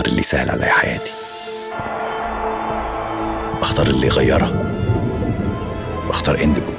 بختار اللي سهل على حياتي بختار اللي يغيرها بختار اندجو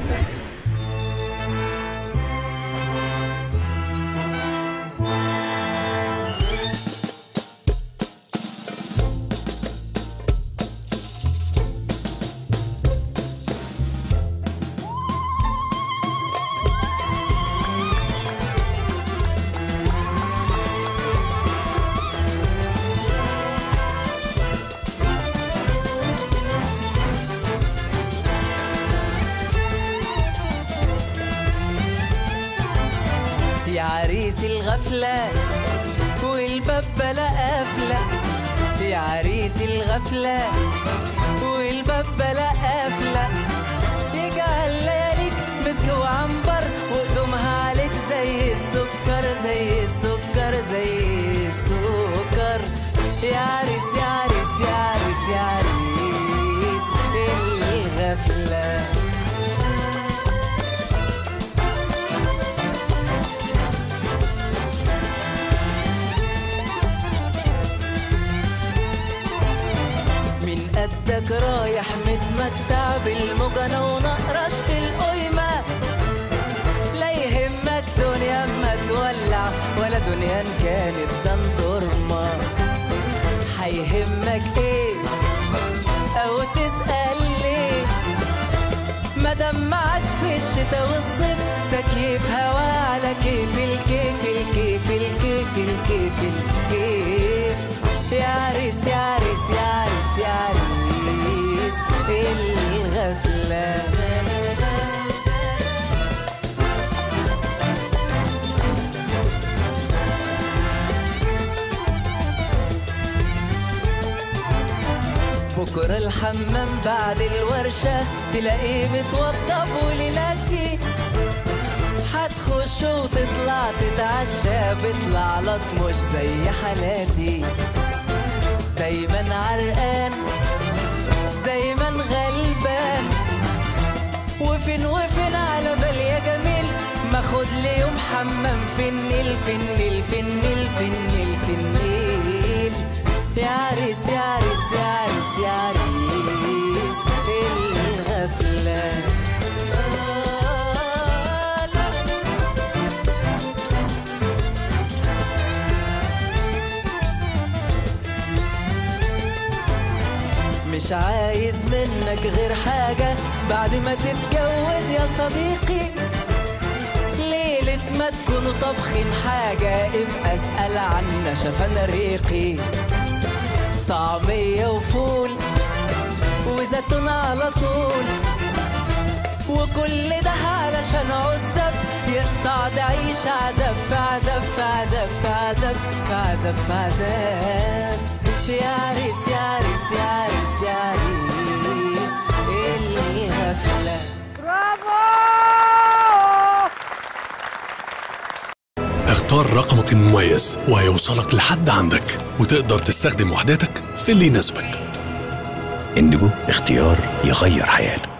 يا عريس الغفلة والباب بلا قافلة يا عريس الغفلة والباب بلا قافلة يجعل لياليك مسك وعنبر وقدومها عليك زي السكر زي السكر زي السكر يا عريس يا عريس يا عريس يا عريس الغفله من قدك رايح متمتع بالمجنة ونقرشة القيمة لا يهمك دنيا ما تولع ولا دنيا إن كانت دندورمة هيهمك ايه او تسأل ليه مادام معاك في الشتا والصيف تكييف هوا على كيف الكيف الكيف الكيف الكيف الكيف يا عريس يا عريس يا عريس يا عريس الغفلة بكرة الحمام بعد الورشة تلاقيه متوضب وليلاتي هتخش وتطلع تتعشى بيطلع لك مش زي حالاتي دايما عرقان دايما غلبان وفين وفين على بال يا جميل ما خد لي يوم حمام في النيل في النيل في النيل في النيل في النيل يا عريس يا عريس يا عريس يا عريس الغفلة آه لا مش عايز منك غير حاجة بعد ما تتجوز يا صديقي ليلة ما تكونوا طبخين حاجة ابقى اسأل عنا شفان ريقي طعمية وفول وزيتون على طول وكل ده علشان عزب يقطع ده عيش عذاب في عذاب في عذاب في عذاب في عذاب في عذاب يا عريس يا عريس يا عريس يا عريس الغفلة اختار رقمك المميز وهيوصلك لحد عندك وتقدر تستخدم وحداتك في اللي يناسبك اندجو اختيار يغير حياتك